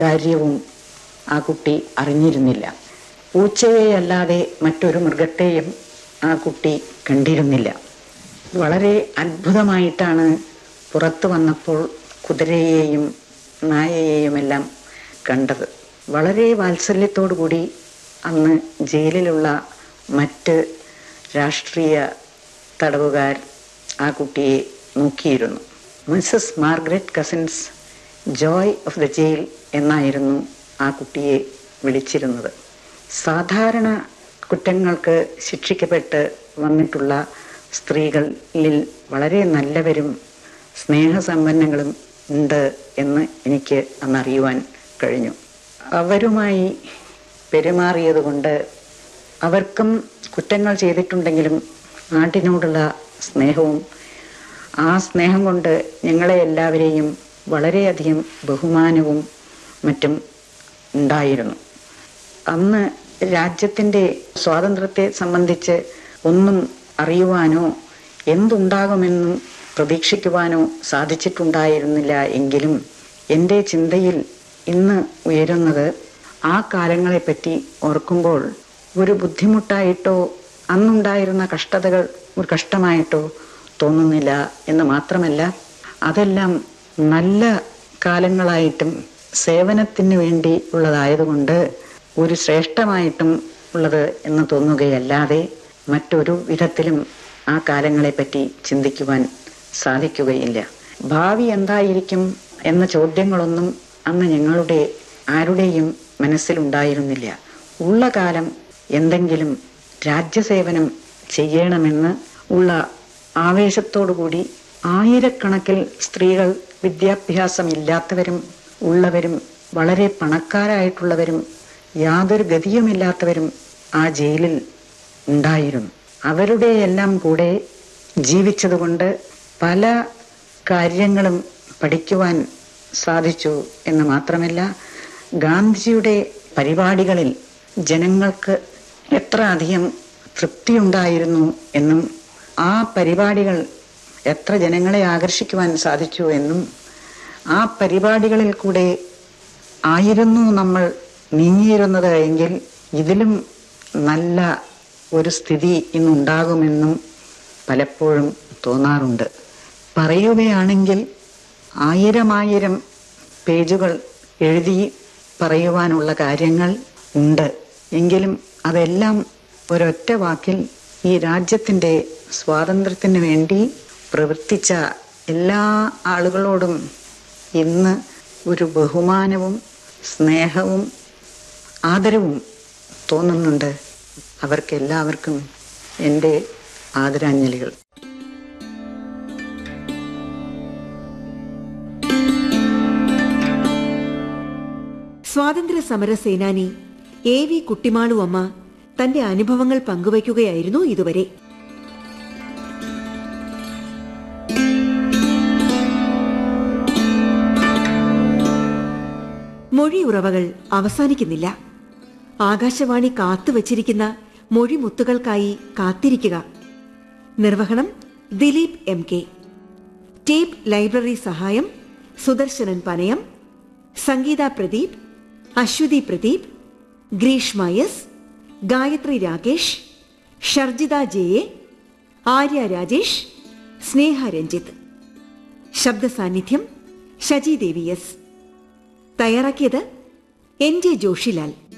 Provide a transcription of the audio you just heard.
കാര്യവും ആ കുട്ടി അറിഞ്ഞിരുന്നില്ല പൂച്ചയെ അല്ലാതെ മറ്റൊരു മൃഗത്തെയും ആ കുട്ടി കണ്ടിരുന്നില്ല വളരെ അത്ഭുതമായിട്ടാണ് പുറത്തു വന്നപ്പോൾ കുതിരയെയും നായയെയുമെല്ലാം കണ്ടത് വളരെ വാത്സല്യത്തോടു കൂടി അന്ന് ജയിലിലുള്ള മറ്റ് രാഷ്ട്രീയ തടവുകാർ ആ കുട്ടിയെ നോക്കിയിരുന്നു Mrs Margaret Cousins joy of the jail എന്നായിരുന്നു ആ കുട്ടിയെ വിളിച്ചിരുന്നത് സാധാരണ കുറ്റങ്ങൾക്ക് ശിക്ഷിക്കപ്പെട്ട് വന്നിട്ടുള്ള സ്ത്രീകളിൽ വളരെ നല്ലവരും സ്നേഹസമ്പന്നങ്ങളും ഉണ്ട് എന്ന് എനിക്ക് അന്നറിയുവാൻ കഴിഞ്ഞു അവരുമായി പെരുമാറിയതുകൊണ്ട് അവർക്കും കുറ്റങ്ങൾ ചെയ്തിട്ടുണ്ടെങ്കിലും നാട്ടിനോടുള്ള സ്നേഹവും ആ സ്നേഹം കൊണ്ട് ഞങ്ങളെ എല്ലാവരെയും വളരെയധികം ബഹുമാനവും മറ്റും ഉണ്ടായിരുന്നു അന്ന് രാജ്യത്തിൻ്റെ സ്വാതന്ത്ര്യത്തെ സംബന്ധിച്ച് ഒന്നും അറിയുവാനോ എന്തുണ്ടാകുമെന്നും പ്രതീക്ഷിക്കുവാനോ സാധിച്ചിട്ടുണ്ടായിരുന്നില്ല എങ്കിലും എൻ്റെ ചിന്തയിൽ ഇന്ന് ഉയരുന്നത് ആ കാലങ്ങളെപ്പറ്റി ഓർക്കുമ്പോൾ ഒരു ബുദ്ധിമുട്ടായിട്ടോ അന്നുണ്ടായിരുന്ന കഷ്ടതകൾ ഒരു കഷ്ടമായിട്ടോ തോന്നുന്നില്ല എന്ന് മാത്രമല്ല അതെല്ലാം നല്ല കാലങ്ങളായിട്ടും സേവനത്തിന് വേണ്ടി ഉള്ളതായതുകൊണ്ട് ഒരു ശ്രേഷ്ഠമായിട്ടും ഉള്ളത് എന്ന് തോന്നുകയല്ലാതെ മറ്റൊരു വിധത്തിലും ആ കാലങ്ങളെപ്പറ്റി ചിന്തിക്കുവാൻ സാധിക്കുകയില്ല ഭാവി എന്തായിരിക്കും എന്ന ചോദ്യങ്ങളൊന്നും അന്ന് ഞങ്ങളുടെ ആരുടെയും മനസ്സിലുണ്ടായിരുന്നില്ല ഉള്ള കാലം എന്തെങ്കിലും രാജ്യസേവനം ചെയ്യണമെന്ന് ഉള്ള ആവേശത്തോടുകൂടി ആയിരക്കണക്കിൽ സ്ത്രീകൾ വിദ്യാഭ്യാസമില്ലാത്തവരും ഉള്ളവരും വളരെ പണക്കാരായിട്ടുള്ളവരും യാതൊരു ഗതിയുമില്ലാത്തവരും ആ ജയിലിൽ ഉണ്ടായിരുന്നു അവരുടെ എല്ലാം കൂടെ ജീവിച്ചതുകൊണ്ട് പല കാര്യങ്ങളും പഠിക്കുവാൻ സാധിച്ചു എന്ന് മാത്രമല്ല ഗാന്ധിജിയുടെ പരിപാടികളിൽ ജനങ്ങൾക്ക് എത്ര അധികം തൃപ്തിയുണ്ടായിരുന്നു എന്നും ആ പരിപാടികൾ എത്ര ജനങ്ങളെ ആകർഷിക്കുവാൻ സാധിച്ചു എന്നും ആ പരിപാടികളിൽ കൂടെ ആയിരുന്നു നമ്മൾ നീങ്ങിയിരുന്നത് എങ്കിൽ ഇതിലും നല്ല ഒരു സ്ഥിതി ഇന്നുണ്ടാകുമെന്നും പലപ്പോഴും തോന്നാറുണ്ട് പറയുകയാണെങ്കിൽ ആയിരമായിരം പേജുകൾ എഴുതി പറയുവാനുള്ള കാര്യങ്ങൾ ഉണ്ട് എങ്കിലും അതെല്ലാം ഒരൊറ്റ വാക്കിൽ ഈ രാജ്യത്തിൻ്റെ സ്വാതന്ത്ര്യത്തിന് വേണ്ടി പ്രവർത്തിച്ച എല്ലാ ആളുകളോടും ഇന്ന് ഒരു ബഹുമാനവും സ്നേഹവും ആദരവും തോന്നുന്നുണ്ട് അവർക്കെല്ലാവർക്കും എൻ്റെ ആദരാഞ്ജലികൾ സ്വാതന്ത്ര്യ സമര സേനാനി എ വി കുട്ടിമാളു അമ്മ തന്റെ അനുഭവങ്ങൾ പങ്കുവയ്ക്കുകയായിരുന്നു ഇതുവരെ മൊഴിയുറവകൾ അവസാനിക്കുന്നില്ല ആകാശവാണി കാത്തുവച്ചിരിക്കുന്ന മൊഴിമുത്തുകൾക്കായി കാത്തിരിക്കുക നിർവഹണം Dileep M K tape library സഹായം Sudarsanan Panayam Sangeetha Pradeep Aswathy Pradeep Greeshma S Gayathri Rakesh Sharjitha J A Arya Rajesh Sneha Ranjith ശബ്ദ സാന്നിധ്യം ഷജി ദേവി എസ് തയ്യാറാക്കിയത് എൻ ജെ ജോഷിലാൽ